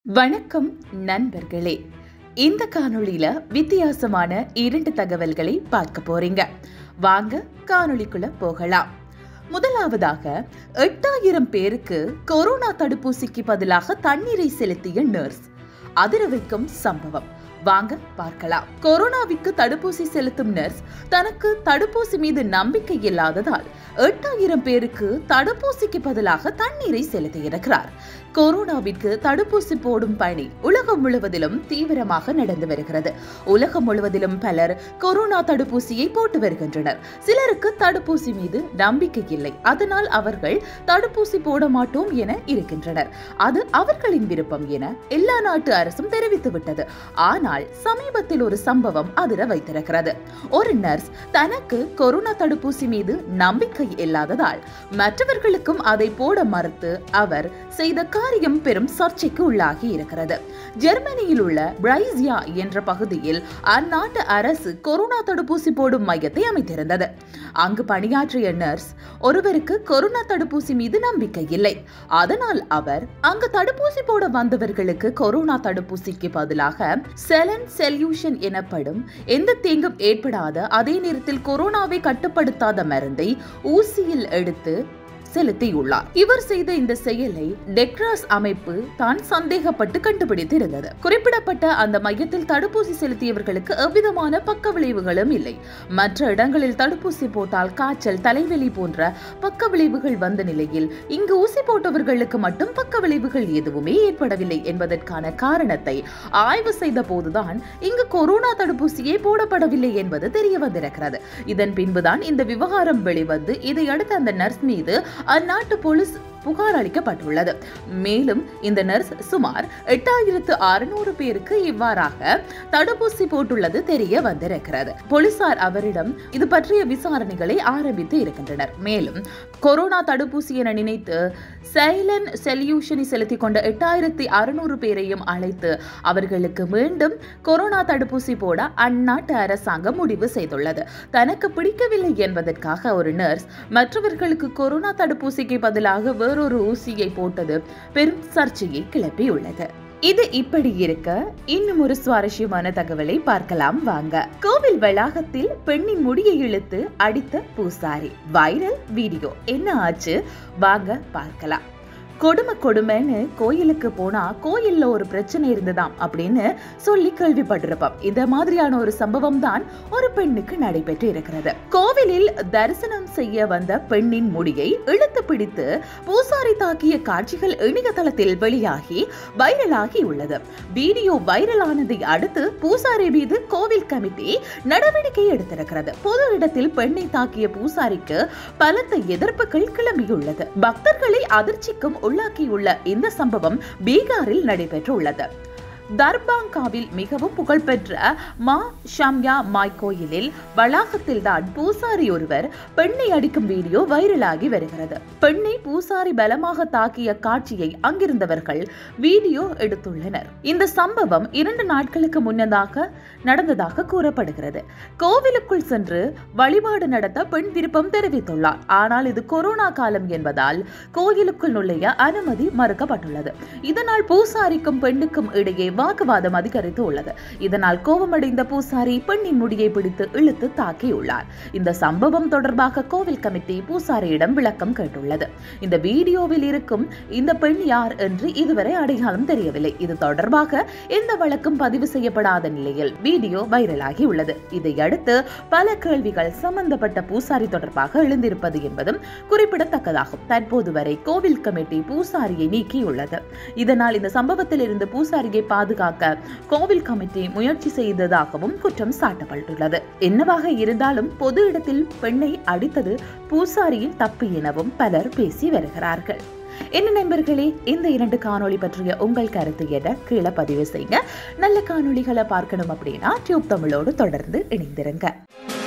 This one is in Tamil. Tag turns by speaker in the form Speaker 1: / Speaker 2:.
Speaker 1: வணக்கம் நண்பர்களே இந்த காணொளியில வித்தியாசமான இரண்டு தகவல்களை பார்க்க போறீங்க வாங்க காணொளிக்குள்ள போகலாம் முதலாவதாக எட்டாயிரம் பேருக்கு கொரோனா தடுப்பூசிக்கு பதிலாக தண்ணீரை செலுத்திய நர்ஸ் அதிர வைக்கும் சம்பவம் வாங்க பார்க்கலாம் கொரோனாவிற்கு தடுப்பூசி செலுத்தும் நர்ஸ் தனக்கு தடுப்பூசி மீது நம்பிக்கை இல்லாததால் எட்டாயிரம் பேருக்கு தடுப்பூசிக்கு பதிலாக தண்ணீரை செலுத்தியிருக்கிறார் கொரோனாவிற்கு தடுப்பூசி போடும் பணி உலகம் முழுவதிலும் தீவிரமாக நடந்து வருகிறது உலகம் முழுவதிலும் பலர் கொரோனா தடுப்பூசியை போட்டு வருகின்றனர் சிலருக்கு தடுப்பூசி மீது நம்பிக்கை இல்லை அதனால் அவர்கள் தடுப்பூசி போட மாட்டோம் என இருக்கின்றனர் அது அவர்களின் விருப்பம் என எல்லா நாட்டு அரசும் தெரிவித்து விட்டது ஆனால் சமீபத்தில் ஒரு சம்பவம் அதிர வைத்திருக்கிறது ஒரு நர்ஸ் தனக்கு கொரோனா தடுப்பூசி மீது நம்பிக்கை இல்லாததால் மற்றவர்களுக்கும் அதை போட மறுத்து அவர் செய்த காரியம் பெரும் சர்ச்சைக்கு உள்ளாகி இருக்கிறது ஜெர்மனியில் உள்ள பிரைசியா என்ற பகுதியில் அந்நாட்டு அரசு கொரோனா தடுப்பூசி போடும் மையத்தை அமைத்திருந்தது அங்கு பணியாற்றிய நர்ஸ் ஒருவருக்கு கொரோனா தடுப்பூசி மீது நம்பிக்கை இல்லை அதனால் அவர் அங்கு தடுப்பூசி போட வந்தவர்களுக்கு கொரோனா தடுப்பூசிக்கு பதிலாக செலன் செல்யூஷன் எனப்படும் எந்த தீங்கும் ஏற்படாத அதே நேரத்தில் கொரோனாவை கட்டுப்படுத்தாத மருந்தை ஊசியில் எடுத்து செலுத்தியுள்ளார் இவர் செய்த இந்த செயலை டெக்ராஸ் அமைப்பு தான் சந்தேகப்பட்டு கண்டுபிடித்து இருந்தது குறிப்பிடப்பட்ட அந்த மையத்தில் தடுப்பூசி செலுத்தியவர்களுக்கு எவ்விதமான பக்க விளைவுகளும் இல்லை மற்ற இடங்களில் தடுப்பூசி போட்டால் காய்ச்சல் தலைவலி போன்ற பக்க விளைவுகள் வந்த நிலையில் இங்கு ஊசி போட்டவர்களுக்கு மட்டும் பக்க விளைவுகள் எதுவுமே ஏற்படவில்லை என்பதற்கான காரணத்தை ஆய்வு செய்த போதுதான் இங்கு கொரோனா தடுப்பூசியே போடப்படவில்லை என்பது தெரிய வந்திருக்கிறது இதன் பின்புதான் இந்த விவகாரம் வெளிவந்து இதையடுத்து அந்த நர்ஸ் மீது அந்நாட்டு போலீஸ் புகார் அளிக்கப்பட்டுள்ளது மேலும் இந்த நர்ஸ் சுமார் எட்டாயிரத்து அறுநூறு பேருக்கு இவ்வாறாக தடுப்பூசி போட்டுள்ளது தெரிய வந்திருக்கிறது போலீசார் அவரிடம் இது பற்றிய விசாரணைகளை ஆரம்பித்து இருக்கின்றனர் மேலும் கொரோனா தடுப்பூசி என நினைத்து சைலன் செல்யூஷனை செலுத்திக் கொண்ட எட்டாயிரத்தி அறுநூறு பேரையும் அழைத்து அவர்களுக்கு மீண்டும் கொரோனா தடுப்பூசி போட அந்நாட்டு அரசாங்கம் முடிவு செய்துள்ளது தனக்கு பிடிக்கவில்லை என்பதற்காக ஒரு நர்ஸ் மற்றவர்களுக்கு கொரோனா தடுப்பூசிக்கு பதிலாக வேறொரு ஊசியை போட்டது பெரும் சர்ச்சையை கிளப்பியுள்ளது இது இப்படி இருக்க இன்னும் ஒரு சுவாரஸ்யமான தகவலை பார்க்கலாம் வாங்க கோவில் வளாகத்தில் பெண்ணின் முடியை இழுத்து அடித்த பூசாரி வைரல் வீடியோ என்ன ஆச்சு வாங்க பார்க்கலாம் கொடுமை கொடுமைன்னு கோயிலுக்கு போனா கோயில்ல ஒரு பிரச்சனை இருந்ததாம் அப்படின்னு சொல்லி கேள்விப்பட்டிருப்போம் இந்த மாதிரியான ஒரு சம்பவம் தான் ஒரு பெண்ணுக்கு நடைபெற்று இருக்கிறது கோவிலில் தரிசனம் செய்ய வந்த பெண்ணின் முடியை இழுத்து பிடித்து பூசாரி தாக்கிய காட்சிகள் இணையதளத்தில் வெளியாகி வைரலாகி உள்ளது வீடியோ வைரலானதை அடுத்து பூசாரி மீது கோவில் கமிட்டி நடவடிக்கை எடுத்திருக்கிறது பொது இடத்தில் பெண்ணை தாக்கிய பூசாரிக்கு பலத்த எதிர்ப்புகள் கிளம்பியுள்ளது பக்தர்களை அதிர்ச்சிக்கும் உள்ளாக்கியுள்ள இந்த சம்பவம் பீகாரில் நடைபெற்றுள்ளது தர்பாங்காவில் மிகவும் புகழ்பெற்ற மா ஷம்யா மாய் கோயிலில் வளாகத்தில் தான் பூசாரி ஒருவர் பெண்ணை அடிக்கும் வீடியோ வைரலாகி வருகிறது பெண்ணை பூசாரி பலமாக தாக்கிய காட்சியை அங்கிருந்தவர்கள் வீடியோ எடுத்துள்ளனர் இந்த சம்பவம் இரண்டு நாட்களுக்கு முன்னதாக நடந்ததாக கூறப்படுகிறது கோவிலுக்குள் சென்று வழிபாடு நடத்த பெண் விருப்பம் தெரிவித்துள்ளார் ஆனால் இது கொரோனா காலம் என்பதால் கோயிலுக்குள் நுழைய அனுமதி மறுக்கப்பட்டுள்ளது இதனால் பூசாரிக்கும் பெண்ணுக்கும் இடையே வாக்குவாதம் அதிகரித்து உள்ளது இதனால் கோபமடைந்த பூசாரி பெண்ணின் முடியை பிடித்து இழுத்து தாக்கியுள்ளார் இந்த சம்பவம் தொடர்பாக கோவில் கமிட்டி பூசாரியிடம் விளக்கம் கேட்டுள்ளது இந்த வீடியோவில் இருக்கும் இந்த பெண் யார் என்று இதுவரை அடையாளம் தெரியவில்லை இது தொடர்பாக எந்த வழக்கும் பதிவு செய்யப்படாத நிலையில் வீடியோ வைரலாகி உள்ளது இதையடுத்து பல கேள்விகள் சம்பந்தப்பட்ட பூசாரி தொடர்பாக எழுந்திருப்பது என்பதும் குறிப்பிடத்தக்கதாகும் தற்போது வரை கோவில் கமிட்டி பூசாரியை நீக்கியுள்ளது இதனால் இந்த சம்பவத்தில் இருந்து பூசாரியை பாதுகாக்க கோவில் கமிட்டி முயற்சி செய்ததாகவும் குற்றம் சாட்டப்பட்டுள்ளது என்னவாக இருந்தாலும் பொது இடத்தில் பெண்ணை அடித்தது பூசாரியின் தப்பு எனவும் பலர் பேசி வருகிறார்கள் என்ன நண்பர்களே இந்த இரண்டு காணொளி பற்றிய உங்கள் கருத்து என கீழே பதிவு செய்யுங்க நல்ல காணொளிகளை பார்க்கணும் அப்படின்னா டியூப் தமிழோடு தொடர்ந்து இணைந்திருங்க